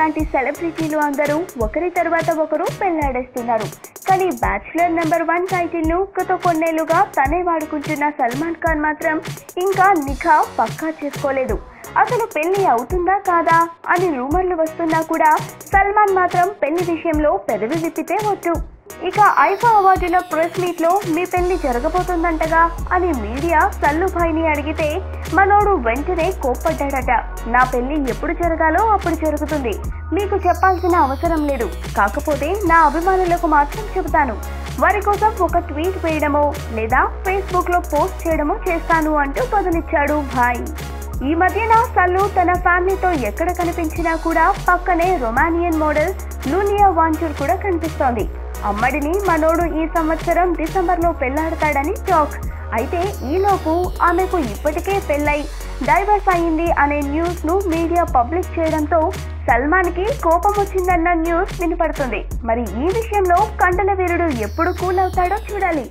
లాంటి సెలబ్రిటీలు అందరూ ఒకరి తర్వాత ఒకరు పెళ్లాడేస్తున్నారు కానీ బ్యాచులర్ నెంబర్ వన్ టైటిల్ ను గత కొన్నేళ్లుగా తనే వాడుకుంటున్న సల్మాన్ ఖాన్ మాత్రం ఇంకా నిఖా పక్కా చేసుకోలేదు అసలు పెళ్లి అవుతుందా కాదా అని రూమర్లు వస్తున్నా కూడా సల్మాన్ మాత్రం పెళ్లి విషయంలో పెదవి విప్పితే వచ్చు ఇక ఐఫా అవార్డుల ప్రెస్ మీట్ లో మీ పెళ్లి జరగబోతుందంటగా అని మీడియా సల్లుభాయిని అడిగితే మనోడు వెంటనే కోప్పడ్డాడట నా పెళ్లి ఎప్పుడు జరగాలో అప్పుడు జరుగుతుంది మీకు చెప్పాల్సిన అవసరం లేదు కాకపోతే నా అభిమానులకు మాత్రం చెబుతాను వారి కోసం ఒక ట్వీట్ వేయడమో లేదా ఫేస్బుక్ లో పోస్ట్ చేయడమో చేస్తాను అంటూ బదులిచ్చాడు భాయ్ ఈ మధ్యన సల్లు తన ఫ్యామిలీతో ఎక్కడ కనిపించినా కూడా పక్కనే రొమానియన్ మోడల్ లూనియా వాంచూర్ కూడా కనిపిస్తోంది అమ్మడిని మనోడు ఈ సంవత్సరం డిసెంబర్ లో పెళ్లాడతాడని టాక్ అయితే ఈలోపు ఆమెకు ఇప్పటికే పెళ్ళై డైవర్స్ అయింది అనే న్యూస్ ను మీడియా పబ్లిష్ చేయడంతో సల్మాన్ కి కోపం వచ్చిందన్న న్యూస్ వినపడుతుంది మరి ఈ విషయంలో కండల వీరుడు ఎప్పుడు కూల్ అవుతాడో చూడాలి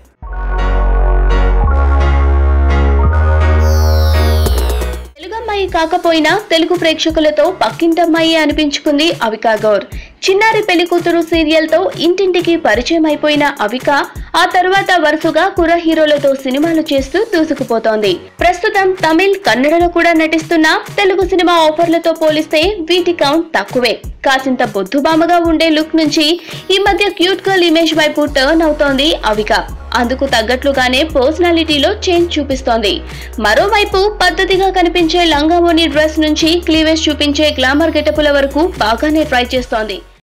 తెలుగమ్మాయి కాకపోయినా తెలుగు ప్రేక్షకులతో పక్కింటమ్మాయి అనిపించుకుంది అవికా గౌర్ చిన్నారి పెళ్లి కూతురు సీరియల్ తో ఇంటింటికి పరిచయం అయిపోయిన అవిక ఆ తర్వాత వరుసగా కుర హీరోలతో సినిమాలు చేస్తూ దూసుకుపోతోంది ప్రస్తుతం తమిళ్ కన్నడలో కూడా నటిస్తున్న తెలుగు సినిమా ఆఫర్లతో పోలిస్తే వీటి కౌంట్ తక్కువే కాసింత బొద్దుబామగా ఉండే లుక్ నుంచి ఈ మధ్య క్యూట్ గర్ల్ ఇమేజ్ వైపు టర్న్ అవుతోంది అవిక అందుకు తగ్గట్లుగానే పర్సనాలిటీలో చేంజ్ చూపిస్తోంది మరోవైపు పద్ధతిగా కనిపించే లంగావోని డ్రెస్ నుంచి క్లీవేజ్ చూపించే గ్లామర్ గెటపుల వరకు బాగానే ట్రై చేస్తోంది